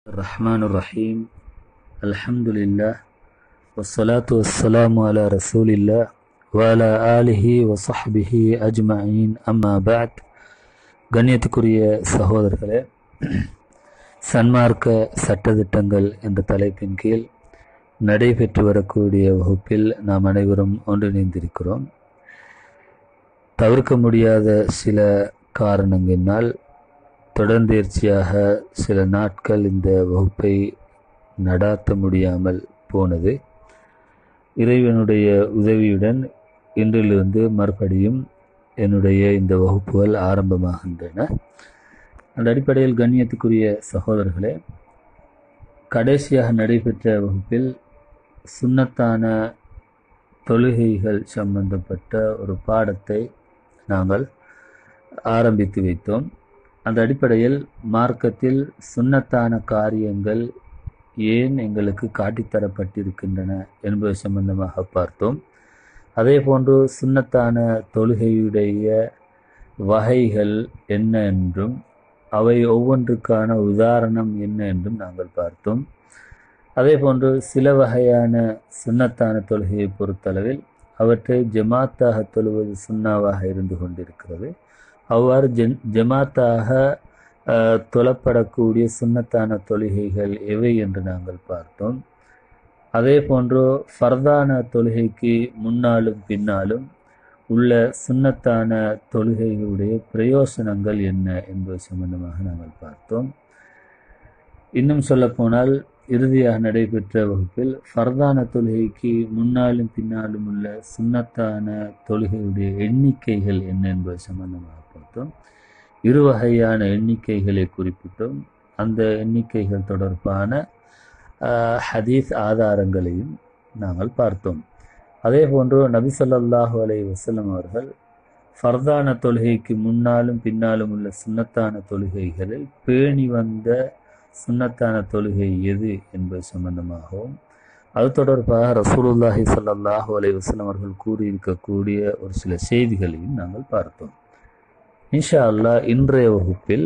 الرحمن الرحيم الحمد لله والصلاة والسلام على رسول الله وعلى آله وصحبه أجمعين أما بعد கண்ணியத்துக்குரிய சகோதரர்களே சன்மார்க்க சட்டதிட்டங்கள் என்ற தலைப்பின் கீழ் நடைபெற்று வரக்கூடிய வகுப்பில் நாம் அனைவரும் ஒன்றிணைந்திருக்கிறோம் தவிர்க்க முடியாத சில காரணங்களினால் தொடர்ந்தேர்ச்சியாக சில நாட்கள் இந்த வகுப்பை நடாத்த முடியாமல் போனது இறைவனுடைய உதவியுடன் இன்றிலிருந்து மறுபடியும் என்னுடைய இந்த வகுப்புகள் ஆரம்பமாகின்றன அந்த அடிப்படையில் கண்ணியத்துக்குரிய சகோதரர்களே கடைசியாக நடைபெற்ற வகுப்பில் சுன்னத்தான தொழுகைகள் சம்பந்தப்பட்ட ஒரு பாடத்தை நாங்கள் ஆரம்பித்து வைத்தோம் அந்த அடிப்படையில் மார்க்கத்தில் சுன்னத்தான காரியங்கள் ஏன் எங்களுக்கு காட்டித்தரப்பட்டிருக்கின்றன என்பது சம்பந்தமாக பார்த்தோம் அதே போன்று சுன்னத்தான தொழுகையுடைய வகைகள் என்ன என்றும் அவை ஒவ்வொன்றுக்கான உதாரணம் என்ன என்றும் நாங்கள் பார்த்தோம் அதே போன்று சில வகையான சுன்னத்தான தொழுகையை பொறுத்தளவில் அவற்றை ஜமாத்தாக தொழுவது சுண்ணாவாக இருந்து கொண்டிருக்கிறது அவ்வாறு ஜென் ஜமாத்தாக தொழப்படக்கூடிய சுன்னத்தான தொழுகைகள் எவை என்று நாங்கள் பார்த்தோம் அதே போன்று ஃபர்தான தொழுகைக்கு முன்னாலும் பின்னாலும் உள்ள சுன்னத்தான தொழுகைகளுடைய பிரயோசனங்கள் என்ன என்பது சம்பந்தமாக நாங்கள் பார்த்தோம் இன்னும் சொல்லப்போனால் இறுதியாக நடைபெற்ற வகுப்பில் ஃபர்தான தொழுகைக்கு முன்னாலும் பின்னாலும் உள்ள சுன்னத்தான தொழுகையுடைய எண்ணிக்கைகள் என்ன என்பது சம்பந்தமாக பார்த்தோம் இரு வகையான எண்ணிக்கைகளை குறிப்பிட்டோம் அந்த எண்ணிக்கைகள் தொடர்பான ஹதீஸ் ஆதாரங்களையும் நாங்கள் பார்த்தோம் அதே போன்று நபி சொல்லாஹு அலை வசலம் அவர்கள் ஃபர்தான தொழுகைக்கு முன்னாலும் பின்னாலும் உள்ள சுன்னத்தான தொழுகைகளில் பேணி வந்த சுன்னத்தான தொழுகை எது என்பது சம்பந்தமாகவும் அது தொடர்பாக ரசூலுல்லாஹி சல்லாஹூ அலை வசலம் அவர்கள் கூறியிருக்கக்கூடிய ஒரு சில செய்திகளையும் நாங்கள் பார்த்தோம் இன்ஷா அல்லா இன்றைய வகுப்பில்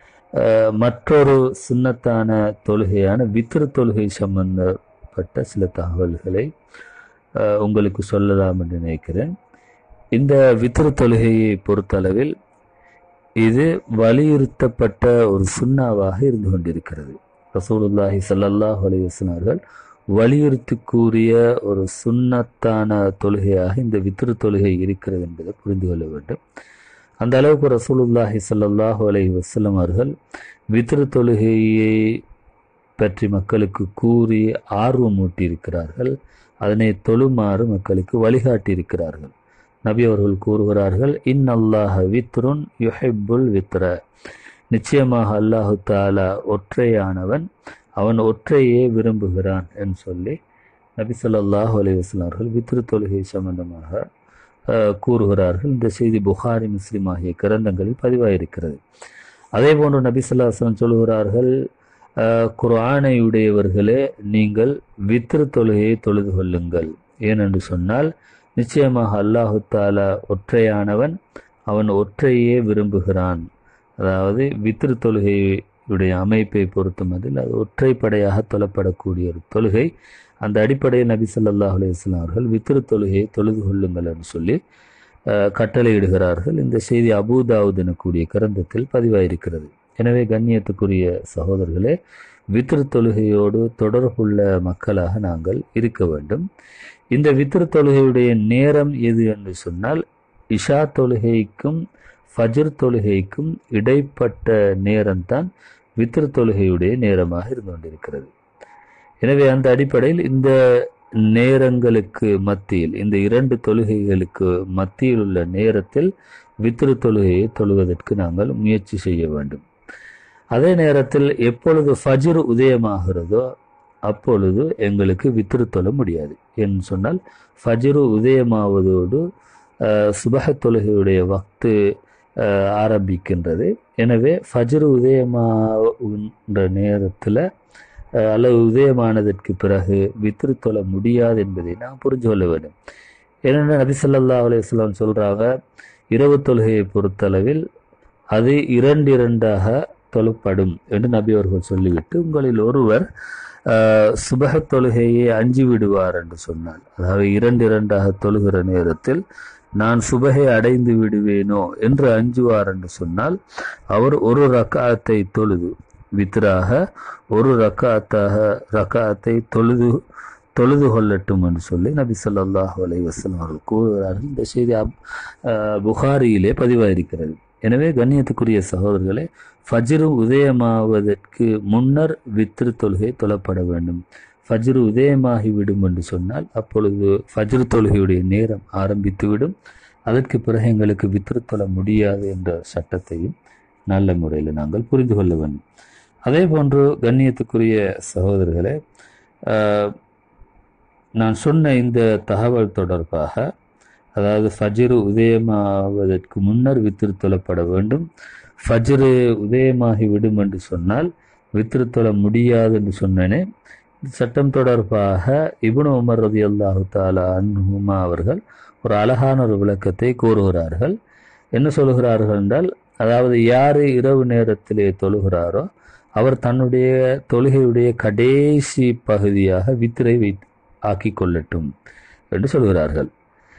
மற்றொரு சுன்னத்தான தொழுகையான வித்திரு தொழுகை சம்பந்தப்பட்ட சில தகவல்களை உங்களுக்கு சொல்லலாம் என்று நினைக்கிறேன் இந்த வித்திரு தொழுகையை பொறுத்தளவில் இது வலியுறுத்தப்பட்ட ஒரு சுண்ணாவாக இருந்து கொண்டிருக்கிறது ரசூலுல்லாஹி சல்லாஹ் அலைவசனர்கள் வலியுறுத்தி கூறிய ஒரு சுண்ணத்தான தொழுகையாக இந்த வித்திரு தொழுகை இருக்கிறது என்பதை புரிந்து கொள்ள வேண்டும் அந்த அளவுக்கு ரசூலுல்லாஹி சல்லாஹூ அலஹி வசலம் அவர்கள் வித்திரு தொழுகையை பற்றி மக்களுக்கு கூறி ஆர்வம் ஊட்டியிருக்கிறார்கள் அதனை தொழுமாறு மக்களுக்கு வழிகாட்டி இருக்கிறார்கள் நபி அவர்கள் கூறுகிறார்கள் இன் அல்லாஹ வித்ருன் யுஹிப்புல் வித்ர நிச்சயமாக அல்லாஹு தாலா ஒற்றையானவன் அவன் ஒற்றையே விரும்புகிறான் என்று சொல்லி நபி சொல்லாஹு அலி வஸ்லாம் அவர்கள் வித்ரு தொழுகை சம்பந்தமாக கூறுகிறார்கள் இந்த செய்தி புகாரி முஸ்லீம் ஆகிய கிரந்தங்களில் பதிவாயிருக்கிறது அதே போன்று நபி சொல்லாஸ்லம் சொல்கிறார்கள் குரானை உடையவர்களே நீங்கள் வித்ரு தொழுகையை தொழுது கொள்ளுங்கள் ஏனென்று சொன்னால் நிச்சயமாக அல்லாஹு தாலா ஒற்றையானவன் அவன் ஒற்றையே விரும்புகிறான் அதாவது வித்ரு தொழுகையுடைய அமைப்பை பொறுத்தும் அதில் அது ஒற்றைப்படையாக தொழப்படக்கூடிய ஒரு தொழுகை அந்த அடிப்படையில் நபி சொல்லாஹ் அலையம் அவர்கள் வித்திரு தொழுகையை தொழுது கொள்ளுங்கள் என்று சொல்லி கட்டளையிடுகிறார்கள் இந்த செய்தி அபூதாவுத் எனக்கூடிய கிரந்தத்தில் பதிவாயிருக்கிறது எனவே கண்ணியத்துக்குரிய சகோதரர்களே வித்திரு தொழுகையோடு தொடர்புள்ள மக்களாக நாங்கள் இருக்க வேண்டும் இந்த வித்திரு தொழுகையுடைய நேரம் எது என்று சொன்னால் இஷா தொழுகைக்கும் ஃபஜர் தொழுகைக்கும் இடைப்பட்ட நேரம்தான் வித்திரு தொழுகையுடைய நேரமாக இருந்து கொண்டிருக்கிறது எனவே அந்த அடிப்படையில் இந்த நேரங்களுக்கு மத்தியில் இந்த இரண்டு தொழுகைகளுக்கு மத்தியில் உள்ள நேரத்தில் வித்திரு தொழுகையை தொழுவதற்கு நாங்கள் முயற்சி செய்ய வேண்டும் அதே நேரத்தில் எப்பொழுது ஃபஜ்ர் உதயமாகிறதோ அப்பொழுது எங்களுக்கு வித்திரு தொழ முடியாது என்று சொன்னால் ஃபஜ்ரு உதயமாவதோடு சுபக தொழுகையுடைய வக்து ஆரம்பிக்கின்றது எனவே ஃபஜ்ரு உதயமாகின்ற நேரத்தில் அல்லது உதயமானதற்கு பிறகு வித்திரு தொழ முடியாது என்பதை நாம் புரிஞ்சு கொள்ள வேண்டும் ஏனென்னா நபி சொல்லா அலையம் சொல்கிறாங்க இரவு தொழுகையை பொறுத்தளவில் அது இரண்டு இரண்டாக தொழப்படும் என்று நபி அவர்கள் சொல்லிவிட்டு உங்களில் ஒருவர் ஆஹ், சுபஹ தொழுகையை அஞ்சி விடுவார் என்று சொன்னார் அதாவது இரண்டு இரண்டாக தொழுகிற நேரத்தில் நான் சுபகை அடைந்து விடுவேனோ என்று அஞ்சுவார் என்று சொன்னால் அவர் ஒரு ரக்காத்தை தொழுது வித்ராக ஒரு ரக்காத்தாக ரக்காத்தை தொழுது தொழுது கொள்ளட்டும் என்று சொல்லி நபி ஸல்லல்லாஹு அலைஹி வஸல்லம் அவர்கள் கூறுகிறார்கள் இந்த செய்தி அப்- ஆஹ் புகாரியிலே பதிவாயிருக்கிறது எனவே கண்ணியத்துக்குரிய சகோதரர்களே ஃபஜ்ரு உதயமாவதற்கு முன்னர் வித்ரு தொழுகை தொழப்பட வேண்டும் ஃபஜ்ரு உதயமாகி விடும் என்று சொன்னால் அப்பொழுது ஃபஜ்ரு தொழுகையுடைய நேரம் ஆரம்பித்துவிடும் அதற்கு பிறகு எங்களுக்கு வித்ரு தொழ முடியாது என்ற சட்டத்தையும் நல்ல முறையில் நாங்கள் புரிந்து கொள்ள வேண்டும் அதே போன்று கண்ணியத்துக்குரிய சகோதரர்களே ஆஹ், நான் சொன்ன இந்த தகவல் தொடர்பாக அதாவது ஃபஜ்ரு உதயமாவதற்கு முன்னர் வித்திரு தொழப்பட வேண்டும் ஃபஜ்ரு உதயமாகி விடும் என்று சொன்னால் வித்திரு தொழ முடியாது என்று சொன்னேனே இந்த சட்டம் தொடர்பாக இப்னு உமர் ரதி அல்லாஹு தாலா அன்ஹுமா அவர்கள் ஒரு அழகான ஒரு விளக்கத்தை கூறுகிறார்கள் என்ன சொல்கிறார்கள் என்றால் அதாவது யார் இரவு நேரத்திலே தொழுகிறாரோ அவர் தன்னுடைய தொழுகையுடைய கடைசி பகுதியாக வித்திரை வை ஆக்கி கொள்ளட்டும் என்று சொல்கிறார்கள்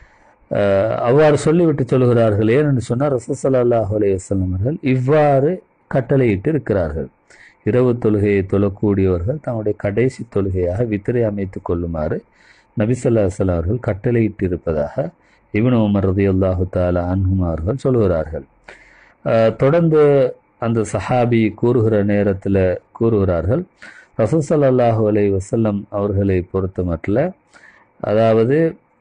அஹ் அவ்வாறு சொல்லிவிட்டு சொல்கிறார்கள் ஏனென்று சொன்னால் ரசூசல்லாஹு அலைஹி வஸல்லம் அவர்கள் இவ்வாறு கட்டளையிட்டு இருக்கிறார்கள் இரவு தொழுகையை தொழக்கூடியவர்கள் தங்களுடைய கடைசி தொழுகையாக வித்திரை அமைத்துக் கொள்ளுமாறு நபிசல்லா அலுவலம் அவர்கள் கட்டளையிட்டு இருப்பதாக இப்னு உமர் ரதியுல்லாஹு தாலா அன்ஹுமா அவர்கள் சொல்கிறார்கள் அஹ் தொடர்ந்து அந்த சஹாபி கூறுகிற நேரத்தில் கூறுகிறார்கள் ரசூல் ஸல்லல்லாஹு அலைஹி வஸல்லம் அவர்களை பொறுத்த மட்டும் அதாவது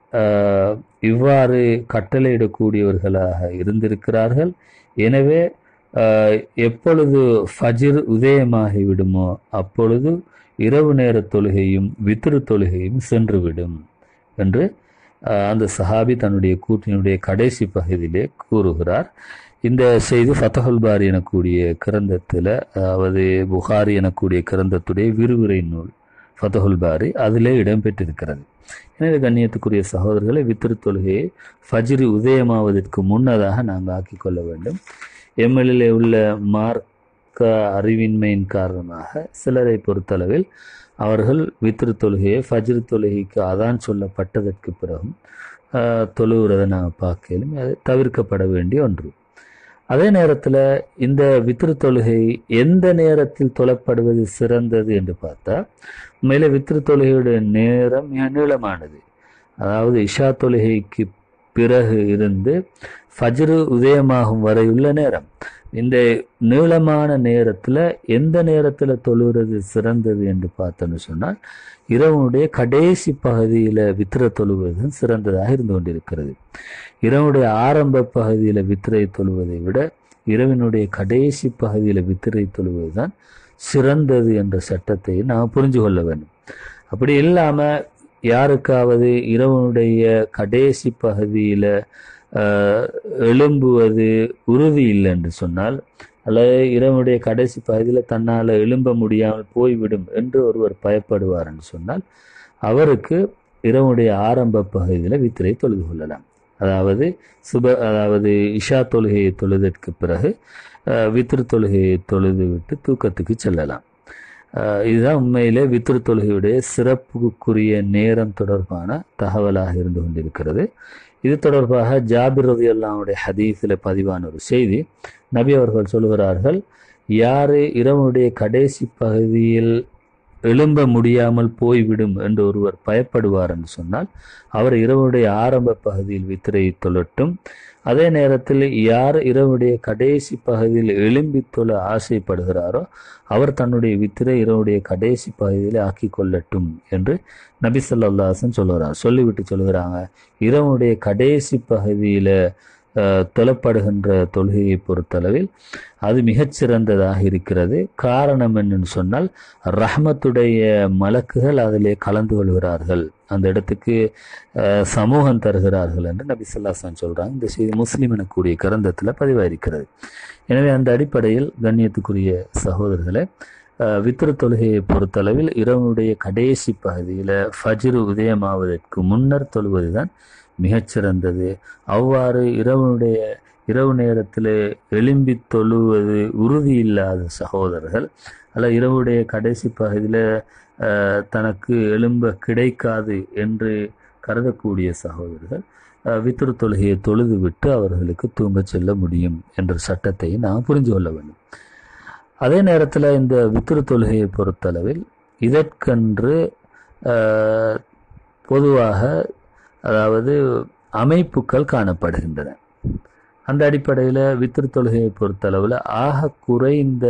ஆஹ், இவ்வாறு கட்டளையிடக்கூடியவர்களாக இருந்திருக்கிறார்கள் எனவே ஆஹ், எப்பொழுது ஃபஜ்ர் உதயமாகி விடுமோ அப்பொழுது இரவு நேர தொழுகையும் வித்ரு தொழுகையும் சென்றுவிடும் என்று ஆஹ், அந்த சஹாபி தன்னுடைய கூற்றினுடைய கடைசி பகுதியிலே கூறுகிறார் இந்த செய்தி ஃபத்தஹுல் பாரி எனக்கூடிய கிரந்தத்தில் அதாவது புகாரி எனக்கூடிய கிரந்தத்துடைய விரிவுரை நூல் ஃபத்தஹுல் பாரி அதிலே இடம்பெற்றிருக்கிறது எனவே கண்ணியத்துக்குரிய சகோதரர்களை வித்திரு தொழுகையை ஃபஜ்ரு உதயமாவதற்கு முன்னதாக நாங்கள் ஆக்கிக் கொள்ள வேண்டும் எம்எல்ஏ உள்ள மார்க்க அறிவின்மையின் காரணமாக சிலரை பொறுத்தளவில் அவர்கள் வித்திரு தொழுகையை ஃபஜ்ரு தொழுகைக்கு அதான் சொல்லப்பட்டதற்கு பிறகும் ஆஹ், தொழுகிறதை நாங்கள் பார்க்கலும் அது தவிர்க்கப்பட வேண்டிய ஒன்று அதே நேரத்தில் இந்த வித்திரு தொழுகை எந்த நேரத்தில் தொழப்படுவது சிறந்தது என்று பார்த்தா உண்மையில வித்திரு தொழுகையுடைய நேரம் மிக நீளமானது அதாவது இஷா தொழுகைக்கு பிறகு இருந்து ஃபஜ்ரு உதயமாகும் வரையுள்ள நேரம் இந்த நீளமான நேரத்தில் எந்த நேரத்தில் தொழுகிறது சிறந்தது என்று பார்த்தோன்னு சொன்னால் இரவுடைய கடைசி பகுதியில் வித்திர தொழுவது சிறந்ததாக இருந்து கொண்டிருக்கிறது இரவுடைய ஆரம்ப பகுதியில் வித்திரை தொழுவதை விட இரவினுடைய கடைசி பகுதியில் வித்திரை தொழுவது தான் சிறந்தது என்ற சட்டத்தை நாம் புரிஞ்சு கொள்ள வேண்டும் அப்படி இல்லாமல் யாருக்காவது இரவனுடைய கடைசி பகுதியில் எழும்புவது உறுதி இல்லை என்று சொன்னால் அல்லது இரவனுடைய கடைசி பகுதியில் தன்னால் எழும்ப முடியாமல் போய்விடும் என்று ஒருவர் பயப்படுவார் என்று சொன்னால் அவருக்கு இரவுடைய ஆரம்ப பகுதியில் வித்திரை தொழுது கொள்ளலாம் அதாவது சுப அதாவது இஷா தொழுகையை தொழுதற்கு பிறகு அஹ், வித்ரு தொழுகையை தொழுது விட்டு தூக்கத்துக்கு செல்லலாம் அஹ், இதுதான் உண்மையிலே வித்ரு தொழுகையுடைய சிறப்புக்குரிய நேரம் தொடர்பான தகவலாக இருந்து கொண்டிருக்கிறது இது தொடர்பாக ஜாபிர் ரதி அல்லாவுடைய ஹதீஸில் பதிவான ஒரு செய்தி நபி அவர்கள் சொல்கிறார்கள் யாரு இரவனுடைய கடைசி பகுதியில் எழும்ப முடியாமல் போய்விடும் என்று ஒருவர் பயப்படுவார் என்று சொன்னால் அவர் இரவுடைய ஆரம்ப பகுதியில் வித்திரையை தொழட்டும் அதே நேரத்தில் யார் இரவுடைய கடைசி பகுதியில் எழும்பி தொழ ஆசைப்படுகிறாரோ அவர் தன்னுடைய வித்திரை இரவுடைய கடைசி பகுதியில் ஆக்கி கொள்ளட்டும் என்று நபி ஸல்லல்லாஹு சொல்லுகிறார் சொல்லிவிட்டு சொல்லுகிறாங்க இரவுடைய கடைசி பகுதியில் தொழப்படுகின்ற தொழுகையை பொறுத்தளவில் அது மிகச்சிறந்ததாக இருக்கிறது காரணம் என்னன்னு சொன்னால் ரஹ்மத்துடைய மலக்குகள் அதிலே கலந்து கொள்கிறார்கள் அந்த இடத்துக்கு அஹ், சமூகம் தருகிறார்கள் என்று நபி சொல்லாசன் சொல்றாங்க இந்த செய்தி முஸ்லிம் எனக்கூடிய கிரந்தத்தில் பதிவாயிருக்கிறது எனவே அந்த அடிப்படையில் கண்ணியத்துக்குரிய சகோதரர்களே அஹ், வித்திரு தொழுகையை பொறுத்தளவில் இரவனுடைய கடைசி பகுதியில் ஃபஜ்ரு உதயமாவதற்கு முன்னர் தொழுவதுதான் மிகச்சிறந்தது அவ்வாறு இரவனுடைய இரவு நேரத்தில் எழும்பி தொழுவது உறுதி இல்லாத சகோதரர்கள் அல்ல இரவுடைய கடைசி பகுதியில் தனக்கு எழும்ப கிடைக்காது என்று கருதக்கூடிய சகோதரர்கள் அஹ், வித்ரு தொழுகையை தொழுது விட்டு அவர்களுக்கு தூங்கச் செல்ல முடியும் என்ற சட்டத்தை நாம் புரிந்து கொள்ள வேண்டும் அதே நேரத்தில் இந்த வித்ரு தொழுகையை பொறுத்தளவில் இதற்கென்று அஹ், பொதுவாக அதாவது அமைப்புகள் காணப்படுகின்றன அந்த அடிப்படையில் வித்ரு தொழுகையை பொறுத்தளவில் ஆக குறைந்த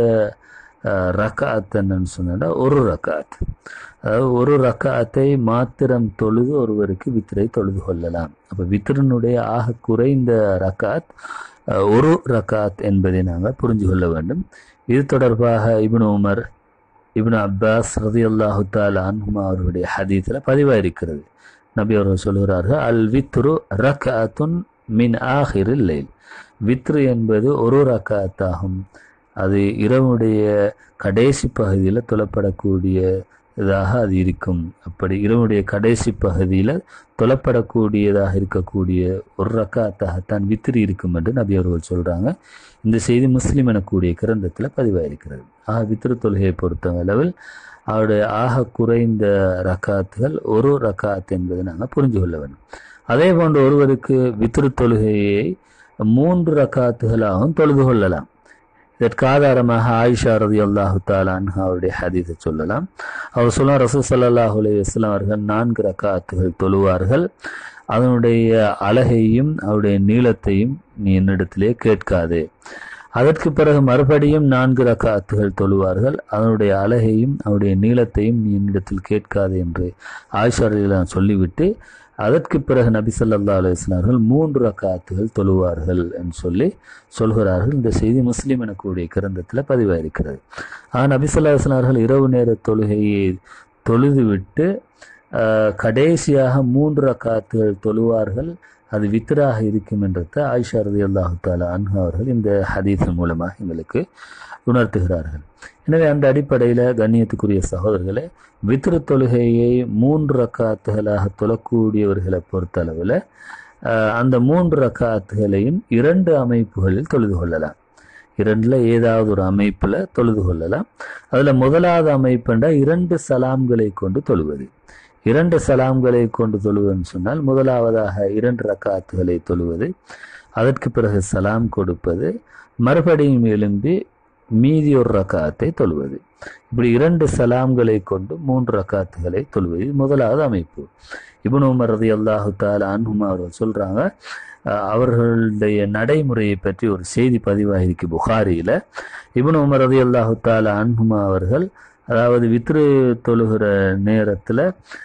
அஹ், ரக்காத் என்னன்னு சொன்னா ஒரு ரக்காத் அதாவது ஒரு ரக்காத்தை மாத்திரம் தொழுது ஒருவருக்கு வித்ரை தொழுது கொள்ளலாம் அப்போ வித்ரனுடைய ஆக குறைந்த ரக்காத் அஹ், ஒரு ரக்காத் என்பதை நாங்கள் புரிஞ்சு கொள்ள வேண்டும் இது தொடர்பாக இப்னு உமர் இப்னு அப்பாஸ் ரதி அல்லாஹு தாலா அன்ஹுமா அவர்களுடைய ஹதீஸில் பதிவாயிருக்கிறது நபி அவர்கள் சொல்கிறார்கள் அல் வித்ரு ரக்காத்துன் மின் ஆஹிரில் லைல் வித்ரு என்பது ஒரு ரக்காத்தாகும் அது இரவுடைய கடைசி பகுதியில் தொழப்படக்கூடிய இதாக அது இருக்கும் அப்படி இரவுடைய கடைசி பகுதியில் தொழப்படக்கூடியதாக இருக்கக்கூடிய ஒரு ரக்காத்தாகத்தான் வித்திரி இருக்கும் என்று நபி அவர்கள் சொல்கிறாங்க இந்த செய்தி முஸ்லீம் எனக்கூடிய கிரந்தத்தில் பதிவாயிருக்கிறது ஆக வித்திரு தொழுகையை பொறுத்த அளவில் அவருடைய ஆக குறைந்த ரக்காத்துகள் ஒரு ரக்காத் என்பதை நாங்கள் புரிஞ்சு கொள்ள வேண்டும் அதே போன்று ஒருவருக்கு வித்திரு தொழுகையை மூன்று ரக்காத்துகளாகவும் தொழுது கொள்ளலாம் இதற்கு ஆதாரமாக ஆயிஷா ரதி அல்லாஹு தாலான்ஹா அவருடைய ஹதீஸை சொல்லலாம் அவர் சொல்ல ரசூல் ஸல்லல்லாஹு அலைஹி வஸல்லம் அவர்கள் நான்கு ரக்காத்துகள் தொழுவார்கள் அதனுடைய அழகையும் அவருடைய நீளத்தையும் நீ என்னிடத்திலே கேட்காதே அதற்கு பிறகு மறுபடியும் நான்கு ரக்காத்துகள் தொழுவார்கள் அதனுடைய அழகையும் அவருடைய நீளத்தையும் நீ என்னிடத்தில் கேட்காது என்று ஆயிஷா ரலியல்லாஹு சொல்லிவிட்டு அதற்கு பிறகு நபி ஸல்லல்லாஹு அலைஹி வஸல்லம் அவர்கள் மூன்று ரக்காத்துகள் தொழுவார்கள் என்று சொல்லி சொல்கிறார்கள் இந்த செய்தி முஸ்லீம் எனக்கூடிய கிரந்தத்தில் பதிவாயிருக்கிறது ஆ நபி ஸல்லல்லாஹு அலைஹி வஸல்லம் அவர்கள் இரவு நேர தொழுகையை தொழுதுவிட்டு ஆஹ், கடைசியாக மூன்று ரக்காத்துகள் தொழுவார்கள் அது வித்ராக இருக்கும் என்றதை ஆயிஷா ரதி அல்லாஹு தாலா அன்ஹா அவர்கள் இந்த ஹதீஸ் மூலமாக எங்களுக்கு உணர்த்துகிறார்கள் எனவே அந்த அடிப்படையில் கண்ணியத்துக்குரிய சகோதரர்களே வித்ரு தொழுகையை மூன்று ரக்காத்துகளாக தொழக்கூடியவர்களை பொறுத்தளவில் ஆஹ், அந்த மூன்று ரக்காத்துகளையும் இரண்டு அமைப்புகளில் தொழுது கொள்ளலாம் இரண்டில் ஏதாவது ஒரு அமைப்பில் தொழுது கொள்ளலாம் அதில் முதலாவது அமைப்புண்டா இரண்டு சலாம்களை கொண்டு தொழுவது இரண்டு சலாம்களை கொண்டு தொழுவதுன்னு சொன்னால் முதலாவதாக இரண்டு ரக்காத்துகளை தொழுவது அதற்கு பிறகு சலாம் கொடுப்பது மறுபடியும் எழும்பி மீதி ஒரு ரக்காத்தை தொழுவது இப்படி இரண்டு சலாம்களை கொண்டு மூன்று ரக்காத்துகளை தொழுவது இது முதலாவது அமைப்பு இப்னு உமர் ரதி அல்லாஹு தாலா அன்ஹுமா அவர்கள் சொல்றாங்க அஹ், அவர்களுடைய நடைமுறையை பற்றி ஒரு செய்தி பதிவாகிருக்கு புகாரியில இப்னு உமர் ரதி அல்லாஹு தாலா அன்ஹுமா அவர்கள் அதாவது வித்ரு தொழுகிற நேரத்தில்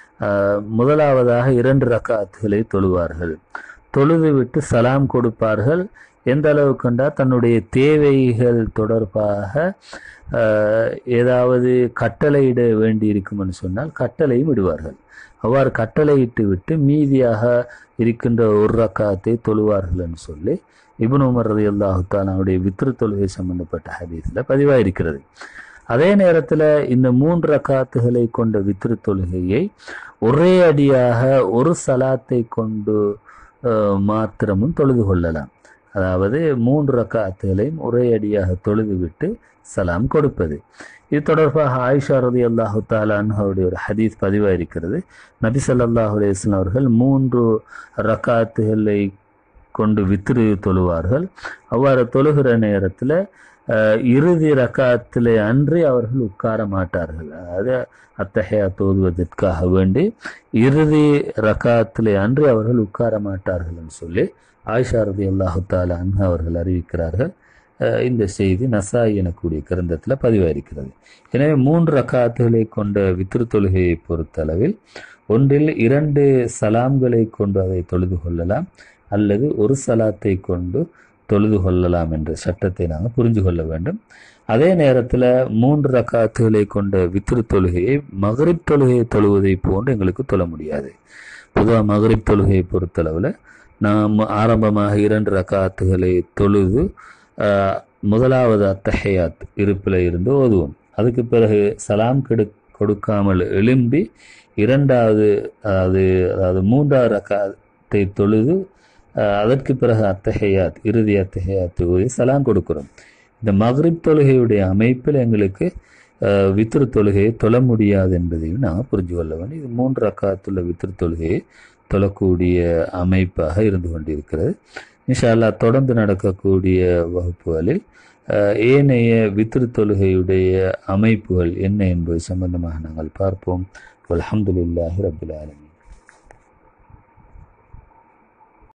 முதலாவதாக இரண்டு ரக்காத்துகளை தொழுவார்கள் தொழுது விட்டு சலாம் கொடுப்பார்கள் எந்த அளவுக்குண்டா தன்னுடைய தேவைகள் தொடர்பாக ஆஹ், ஏதாவது கட்டளையிட வேண்டி இருக்கும்னு சொன்னால் கட்டளையும் விடுவார்கள் அவ்வாறு கட்டளையிட்டு விட்டு மீதியாக இருக்கின்ற ஒரு ரக்காத்தை தொழுவார்கள்னு சொல்லி இப்னு உமர் ரதி அல்லாஹுத்தாலாவுடைய வித்ரு தொழுகை சம்பந்தப்பட்ட ஹதீஸில் பதிவாயிருக்கிறது அதே நேரத்தில் இந்த மூன்று ரக்காத்துகளை கொண்ட வித்ரு தொழுகையை ஒரே அடியாக ஒரு சலாத்தை கொண்டு அஹ், மாத்திரமும் தொழுது கொள்ளலாம் அதாவது மூன்று ரக்காத்துகளையும் ஒரே அடியாக தொழுது விட்டு சலாம் கொடுப்பது இது தொடர்பாக ஆயிஷா ரதி அல்லாஹு தாலான்ஹாவுடைய ஒரு ஹதீஸ் பதிவாயிருக்கிறது நபி ஸல்லல்லாஹு அலைஹி வஸல்லம் அவர்கள் மூன்று ரக்காத்துகளை கொண்டு வித்திரு தொழுவார்கள் அவ்வாறு தொழுகிற நேரத்தில் இறுதி ரக்காத்திலே அன்றி அவர்கள் உட்கார மாட்டார்கள் அதாவது அத்தகையா தோதுவதற்காக வேண்டி இறுதி ரக்காத்திலே அன்றி அவர்கள் உட்கார மாட்டார்கள்னு சொல்லி ஆயிஷா ரதி அல்லாஹு தாலா அன்ஹா அவர்கள் அறிவிக்கிறார்கள் அஹ் இந்த செய்தி நசாய் எனக்கூடிய கிரந்தத்தில் பதிவாயிருக்கிறது எனவே மூன்று ரக்காத்துகளை கொண்ட வித்ரு தொழுகையை பொறுத்தளவில் ஒன்றில் இரண்டு சலாம்களை கொண்டு அதை தொழுது கொள்ளலாம் அல்லது ஒரு சலாத்தை கொண்டு தொழுது கொள்ளலாம் என்ற சட்டத்தை நாங்கள் புரிஞ்சு கொள்ள வேண்டும் அதே நேரத்தில் மூன்று ரக்காத்துகளை கொண்ட வித்ரு தொழுகையை மகரிப் தொழுகையை தொழுவதை போன்று எங்களுக்கு தொழ முடியாது பொதுவாக மகரிப் தொழுகையை பொறுத்தளவில் நாம் ஆரம்பமாக இரண்டு ரக்காத்துகளை தொழுது ஆஹ், முதலாவது அத்தஹையாத் இருப்பில் இருந்து ஓதுவோம் அதுக்கு பிறகு சலாம் கெடு கொடுக்காமல் எழும்பி இரண்டாவது அதாவது அதாவது மூன்றாவது ரக்காத்தை தொழுது அஹ், அதற்கு பிறகு அத்தஹையாத் இறுதி அத்தஹையாத் ஓதி சலாம் கொடுக்கிறோம் இந்த மக்ரிப் தொழுகையுடைய அமைப்பில் எங்களுக்கு அஹ், வித்ரு தொழுகையை தொழ முடியாது என்பதையும் நாங்கள் புரிஞ்சு கொள்ள வேண்டும் இது மூன்று ரக்காத்துள்ள வித்ரு தொழுகையை தொழக்கூடிய அமைப்பாக இருந்து கொண்டிருக்கிறது இன்ஷா அல்லாஹ் தொடர்ந்து நடக்கக்கூடிய வகுப்புகளில் அஹ், ஏனைய வித்ரு தொழுகையுடைய அமைப்புகள் என்ன என்பது சம்பந்தமாக நாங்கள் பார்ப்போம் அல்ஹம்துலில்லாஹி ரபில் ஆலமீன்